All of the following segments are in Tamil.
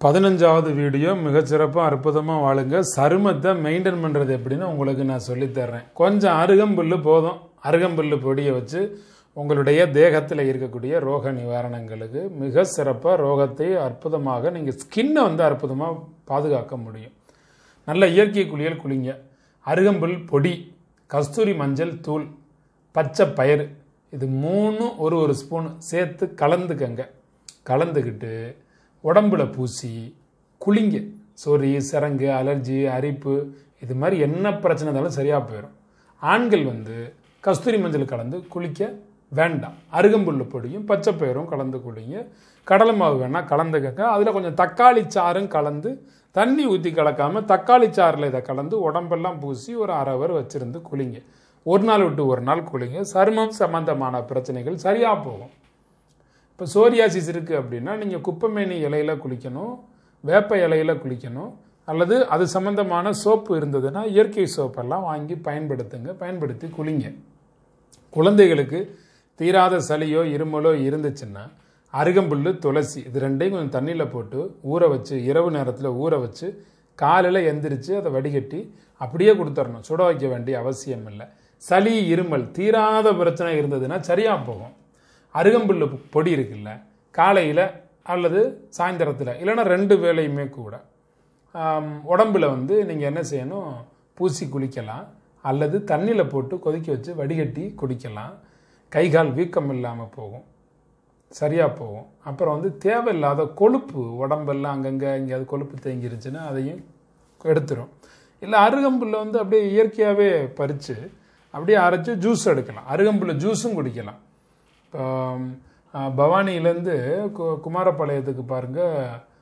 பதினஞ்சாவது வீடியோ மிகச்சிறப்பாக அற்புதமாக வாழுங்க சருமத்தை மெயின்டைன் பண்ணுறது எப்படின்னு உங்களுக்கு நான் சொல்லித் தர்றேன் கொஞ்சம் அருகம்புல்லு போதும் அருகம்புல்லு பொடியை வச்சு உங்களுடைய தேகத்தில் இருக்கக்கூடிய ரோக நிவாரணங்களுக்கு மிக சிறப்பாக ரோகத்தை அற்புதமாக நீங்கள் ஸ்கின்னை வந்து அற்புதமாக பாதுகாக்க முடியும் நல்ல இயற்கை குளியல் குளிங்க அருகம்புல் பொடி கஸ்தூரி மஞ்சள் தூள் பச்சை பயிறு இது மூணும் ஒரு ஒரு ஸ்பூன் சேர்த்து கலந்துக்கங்க கலந்துக்கிட்டு உடம்புல பூசி குளிங்க சொறி சிரங்கு அலர்ஜி அரிப்பு இது மாதிரி என்ன பிரச்சனை இருந்தாலும் சரியாக போயிடும் ஆண்கள் வந்து கஸ்தூரி மஞ்சள் கலந்து குளிக்க வேண்டாம் அருகம்புல் பொடியும் பச்சை பயிரும் கலந்து குளிங்க கடலை மாவு வேணால் கலந்துக்கங்க அதில் கொஞ்சம் தக்காளி சாறும் கலந்து தண்ணி ஊற்றி கலக்காமல் தக்காளி சாறில் இதை கலந்து உடம்பெல்லாம் பூசி ஒரு அரை ஹவர் வச்சுருந்து குளிங்க ஒரு நாள் விட்டு ஒரு நாள் குளிங்க சருமம் சம்பந்தமான பிரச்சனைகள் சரியாக போகும் இப்போ சோரியாசிஸ் இருக்குது அப்படின்னா நீங்கள் குப்பைமேனி இலையில குளிக்கணும் வேப்ப இலையில குளிக்கணும் அல்லது அது சம்பந்தமான சோப்பு இருந்ததுன்னா இயற்கை சோப்பெல்லாம் வாங்கி பயன்படுத்துங்க பயன்படுத்தி குளிங்க குழந்தைகளுக்கு தீராத சளியோ இருமலோ இருந்துச்சுன்னா அருகம்புல் துளசி இது ரெண்டையும் கொஞ்சம் தண்ணியில் போட்டு ஊற வச்சு இரவு நேரத்தில் ஊற வச்சு காலையில் எந்திரிச்சு அதை வடிகட்டி அப்படியே கொடுத்துடணும் சுட வைக்க வேண்டிய அவசியம் இல்லை சளி இருமல் தீராத பிரச்சனை இருந்ததுன்னா சரியாக போகும் அருகம்புல் பொடி இருக்குல்ல காலையில் அல்லது சாயந்தரத்தில் இல்லைன்னா ரெண்டு வேலையுமே கூட ஆம், உடம்புல வந்து நீங்கள் என்ன செய்யணும் பூசி குளிக்கலாம் அல்லது தண்ணியில் போட்டு கொதிக்க வச்சு வடிகட்டி குடிக்கலாம் கை கால் வீக்கம் இல்லாமல் போகும் சரியாக போகும் அப்புறம் வந்து தேவையில்லாத கொழுப்பு உடம்பெல்லாம் அங்கங்கே எங்கேயாவது கொழுப்பு தேங்கிருச்சுன்னா அதையும் எடுத்துரும் இல்லை அருகம்புல்லை வந்து அப்படியே இயற்கையாகவே பறித்து அப்படியே அரைச்சி ஜூஸ் எடுக்கலாம் அருகம்புல்ல ஜூஸும் குடிக்கலாம் இப்போ பவானியிலேருந்து கு குமாரபாளையத்துக்கு பாருங்கள்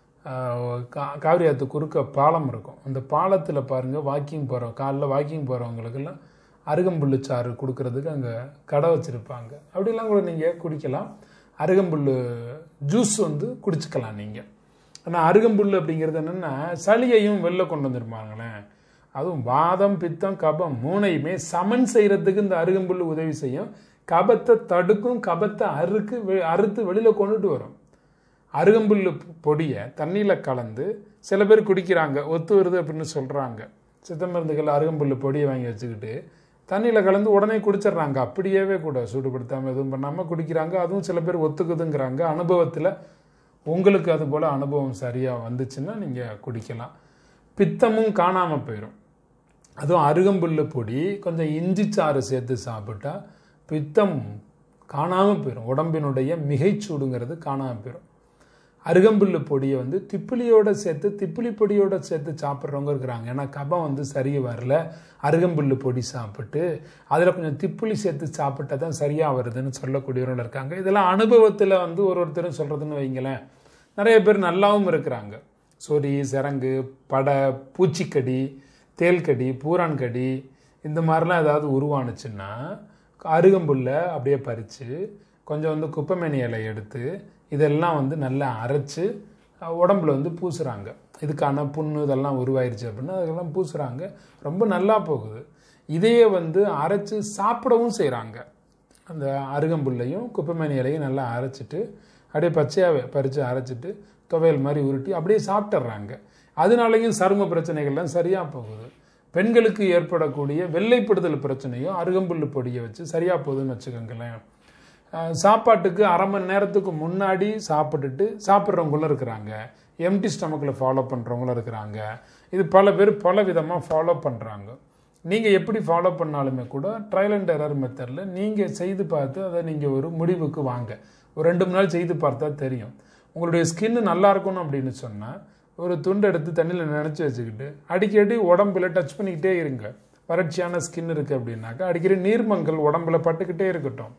கா காவிரி ஆற்று குறுக்க பாலம் இருக்கும் அந்த பாலத்தில் பாருங்கள் வாக்கிங் போகிறோம் காலைல வாக்கிங் போகிறவங்களுக்கெல்லாம் அருகம்புல்லு சாறு கொடுக்கறதுக்கு அங்கே கடை வச்சுருப்பாங்க அப்படிலாம் கூட நீங்கள் குடிக்கலாம் அருகம்புல் ஜூஸ் வந்து குடிச்சுக்கலாம் நீங்கள் ஆனால் அருகம்புல் அப்படிங்கிறது என்னென்னா சளியையும் வெளில கொண்டு வந்துருப்பாங்களேன் அதுவும் வாதம் பித்தம் கபம் மூணையுமே சமன் செய்கிறதுக்கு இந்த அருகம்புல் உதவி செய்யும் கபத்தை தடுக்கும் கபத்தை அறுக்கு வெ- அறுத்து வெளியில் கொண்டுட்டு வரும் அருகம்புல் பொடியை தண்ணியில் கலந்து சில பேர் குடிக்கிறாங்க ஒத்து வருது அப்படின்னு சொல்கிறாங்க சித்த மருந்துகள் அருகம்புல் பொடியை வாங்கி வச்சுக்கிட்டு தண்ணியில் கலந்து உடனே குடிச்சிடுறாங்க அப்படியேவே கூட சூடுபடுத்தாமல் எதுவும் பண்ணாமல் குடிக்கிறாங்க அதுவும் சில பேர் ஒத்துக்குதுங்கிறாங்க அனுபவத்தில் உங்களுக்கு அது போல் அனுபவம் சரியாக வந்துச்சுன்னா நீங்கள் குடிக்கலாம் பித்தமும் காணாமல் போயிடும் அதுவும் அருகம்புல்லு பொடி கொஞ்சம் இஞ்சி சாறு சேர்த்து சாப்பிட்டா பித்தம் காணாமல் போயிடும் உடம்பினுடைய மிகைச்சூடுங்கிறது காணாமல் போயிடும் அருகம்புல்லு பொடியை வந்து திப்பிலியோட சேர்த்து திப்பிலி பொடியோட சேர்த்து சாப்பிட்றவங்க இருக்கிறாங்க ஏன்னா கபம் வந்து சரி வரல அருகம்புல்லு பொடி சாப்பிட்டு அதில் கொஞ்சம் திப்பிலி சேர்த்து சாப்பிட்டா தான் சரியாக வருதுன்னு சொல்லக்கூடியவர்கள் இருக்காங்க இதெல்லாம் அனுபவத்தில் வந்து ஒரு ஒருத்தரும் சொல்கிறதுன்னு வைங்களேன் நிறைய பேர் நல்லாவும் இருக்கிறாங்க சொறி சிரங்கு படை பூச்சிக்கடி தேல்கடி பூரான்கடி இந்த மாதிரிலாம் ஏதாவது உருவானுச்சுன்னா அருகம்புல்லை அப்படியே பறித்து கொஞ்சம் வந்து குப்பைமேனி இலை எடுத்து இதெல்லாம் வந்து நல்லா அரைச்சு அஹ், உடம்புல வந்து பூசுகிறாங்க இதுக்கான புண்ணு இதெல்லாம் உருவாயிருச்சு அப்படின்னா அதெல்லாம் பூசுகிறாங்க ரொம்ப நல்லா போகுது இதையே வந்து அரைச்சு சாப்பிடவும் செய்கிறாங்க அந்த அருகம்புல்லையும் குப்பைமேனி இலையும் நல்லா அரைச்சிட்டு அப்படியே பச்சையாகவே பறித்து அரைச்சிட்டு துவையல் மாதிரி உருட்டி அப்படியே சாப்பிட்டுறாங்க அதனாலையும் சரும பிரச்சனைகள்லாம் சரியாக போகுது பெண்களுக்கு ஏற்படக்கூடிய வெள்ளைப்படுதல் பிரச்சனையும் அருகம்புல் பொடியை வச்சு சரியாக போகுதுன்னு வச்சுக்கோங்களேன் அஹ் சாப்பாட்டுக்கு அரை மணி நேரத்துக்கு முன்னாடி சாப்பிட்டுட்டு சாப்பிட்றவங்களும் இருக்கிறாங்க எம்டி ஸ்டமக்கில் ஃபாலோ பண்ணுறவங்களும் இருக்கிறாங்க இது பல பேர் பல விதமாக ஃபாலோ பண்ணுறாங்க நீங்கள் எப்படி ஃபாலோ பண்ணாலுமே கூட ட்ரையல் அண்ட் எரர் மெத்தடில் நீங்கள் செய்து பார்த்து அதை நீங்கள் ஒரு முடிவுக்கு வாங்க ஒரு ரெண்டு மூணு நாள் செய்து பார்த்தா தெரியும் உங்களுடைய ஸ்கின் நல்லா இருக்கணும் அப்படின்னு சொன்னால் ஒரு துண்டு எடுத்து தண்ணியில் நினச்சி வச்சுக்கிட்டு அடிக்கடி உடம்புல டச் பண்ணிக்கிட்டே இருங்க வறட்சியான ஸ்கின் இருக்குது அப்படின்னாக்கா அடிக்கடி நீர்மங்கள் உடம்புல பட்டுக்கிட்டே இருக்கட்டும்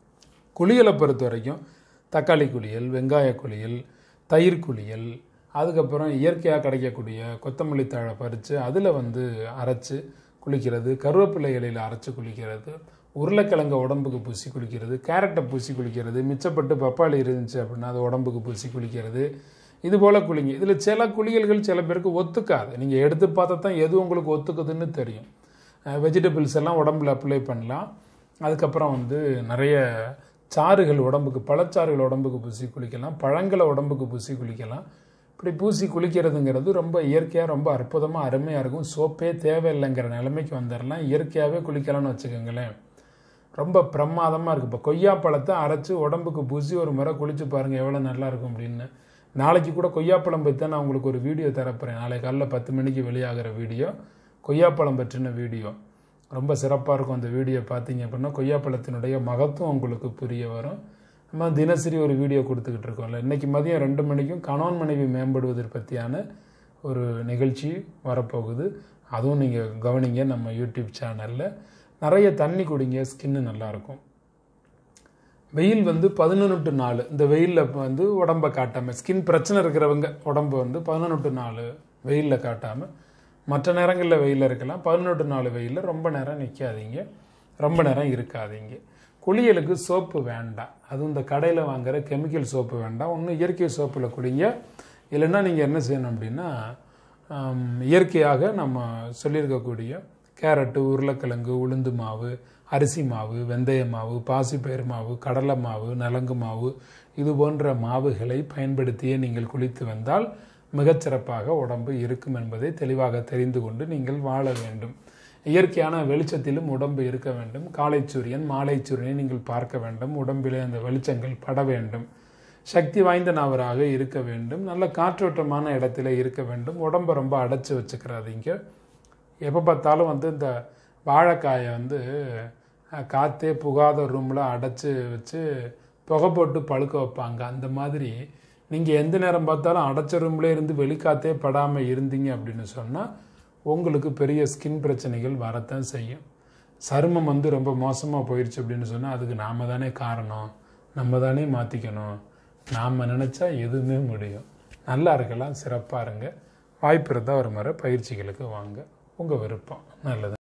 குளியலை பொறுத்த வரைக்கும் தக்காளி குளியல் வெங்காய குளியல் தயிர் குளியல் அதுக்கப்புறம் இயற்கையாக கிடைக்கக்கூடிய கொத்தமல்லி தழை பறித்து அதில் வந்து அரைச்சு குளிக்கிறது கருவேப்பிலை இலையில் அரைச்சு குளிக்கிறது உருளைக்கிழங்க உடம்புக்கு பூசி குளிக்கிறது கேரட்டை பூசி குளிக்கிறது மிச்சப்பட்டு பப்பாளி இருந்துச்சு அப்படின்னா அது உடம்புக்கு பூசி குளிக்கிறது இது போல் குளிங்க இதில் சில குளியல்கள் சில பேருக்கு ஒத்துக்காது நீங்கள் எடுத்து பார்த்தா தான் எது உங்களுக்கு ஒத்துக்குதுன்னு தெரியும் வெஜிடபிள்ஸ் எல்லாம் உடம்புல அப்ளை பண்ணலாம் அதுக்கப்புறம் வந்து நிறைய சாறுகள் உடம்புக்கு பழச்சாறுகள் உடம்புக்கு பூசி குளிக்கலாம் பழங்களை உடம்புக்கு பூசி குளிக்கலாம் இப்படி பூசி குளிக்கிறதுங்கிறது ரொம்ப இயற்கையாக ரொம்ப அற்புதமாக அருமையாக இருக்கும் சோப்பே தேவையில்லைங்கிற நிலைமைக்கு வந்துடலாம் இயற்கையாகவே குளிக்கலாம்னு வச்சுக்கோங்களேன் ரொம்ப பிரமாதமாக இருக்குது இப்போ கொய்யாப்பழத்தை அரைச்சி உடம்புக்கு பூசி ஒரு முறை குளிச்சு பாருங்கள் எவ்வளோ நல்லா இருக்கும் அப்படின்னு நாளைக்கு கூட கொய்யாப்பழம் பற்றி தான் நான் உங்களுக்கு ஒரு வீடியோ தரப்போகிறேன் நாளை காலைல பத்து மணிக்கு வெளியாகிற வீடியோ கொய்யாப்பழம் பற்றின வீடியோ ரொம்ப சிறப்பாக இருக்கும் அந்த வீடியோ பார்த்தீங்க அப்படின்னா கொய்யாப்பழத்தினுடைய மகத்துவம் உங்களுக்கு புரிய வரும் நம்ம தினசரி ஒரு வீடியோ கொடுத்துக்கிட்டு இருக்கோம்ல இன்னைக்கு மதியம் ரெண்டு மணிக்கும் கணவன் மனைவி மேம்படுவதை பற்றியான ஒரு நிகழ்ச்சி வரப்போகுது அதுவும் நீங்கள் கவனிங்க நம்ம யூடியூப் சேனலில் நிறைய தண்ணி குடிங்க ஸ்கின்னு நல்லாயிருக்கும் வெயில் வந்து பதினொன்று டு நாலு இந்த வெயிலில் வந்து உடம்பை காட்டாமல் ஸ்கின் பிரச்சனை இருக்கிறவங்க உடம்பு வந்து பதினொன்று டு நாலு வெயிலில் காட்டாமல் மற்ற நேரங்களில் வெயிலில் இருக்கலாம் பதினொன்று நாலு வெயிலில் ரொம்ப நேரம் நிற்காதீங்க ரொம்ப நேரம் இருக்காதீங்க குளியலுக்கு சோப்பு வேண்டாம் அதுவும் இந்த கடையில் வாங்குற கெமிக்கல் சோப்பு வேண்டாம் ஒன்றும் இயற்கை சோப்பில் குடிங்க இல்லைன்னா நீங்கள் என்ன செய்யணும் அப்படின்னா ஆம், இயற்கையாக நம்ம சொல்லியிருக்கக்கூடிய கேரட்டு உருளைக்கிழங்கு உளுந்து மாவு அரிசி மாவு வெந்தய மாவு பாசிப்பயிறு மாவு கடலை மாவு நலங்கு மாவு இது போன்ற மாவுகளை பயன்படுத்தியே நீங்கள் குளித்து வந்தால் மிகச்சிறப்பாக உடம்பு இருக்கும் என்பதை தெளிவாக தெரிந்து கொண்டு நீங்கள் வாழ வேண்டும் இயற்கையான வெளிச்சத்திலும் உடம்பு இருக்க வேண்டும் காலை சூரியன் மாலை சூரியனை நீங்கள் பார்க்க வேண்டும் உடம்பிலே அந்த வெளிச்சங்கள் பட வேண்டும் சக்தி வாய்ந்த நபராக இருக்க வேண்டும் நல்ல காற்றோட்டமான இடத்துல இருக்க வேண்டும் உடம்பை ரொம்ப அடைச்சி வச்சுக்கிறாதீங்க எப்போ பார்த்தாலும் வந்து இந்த வாழைக்காயை வந்து அஹ், காத்தே புகாத ரூமில் அடைச்சி வச்சு புகை போட்டு பழுக்க வைப்பாங்க அந்த மாதிரி நீங்கள் எந்த நேரம் பார்த்தாலும் அடைச்ச ரூம்லேயே இருந்து வெளிக்காத்தே படாமல் இருந்தீங்க அப்படின்னு சொன்னால் உங்களுக்கு பெரிய ஸ்கின் பிரச்சனைகள் வரத்தான் செய்யும் சருமம் வந்து ரொம்ப மோசமாக போயிடுச்சு அப்படின்னு சொன்னால் அதுக்கு நாம தானே காரணம் நம்ம தானே மாற்றிக்கணும் நாம் நினச்சா எதுவுமே முடியும் நல்லா இருக்கலாம் சிறப்பாக இருங்க வாய்ப்பு இருந்தால் ஒரு முறை பயிற்சிகளுக்கு வாங்க உங்கள் விருப்பம் நல்லது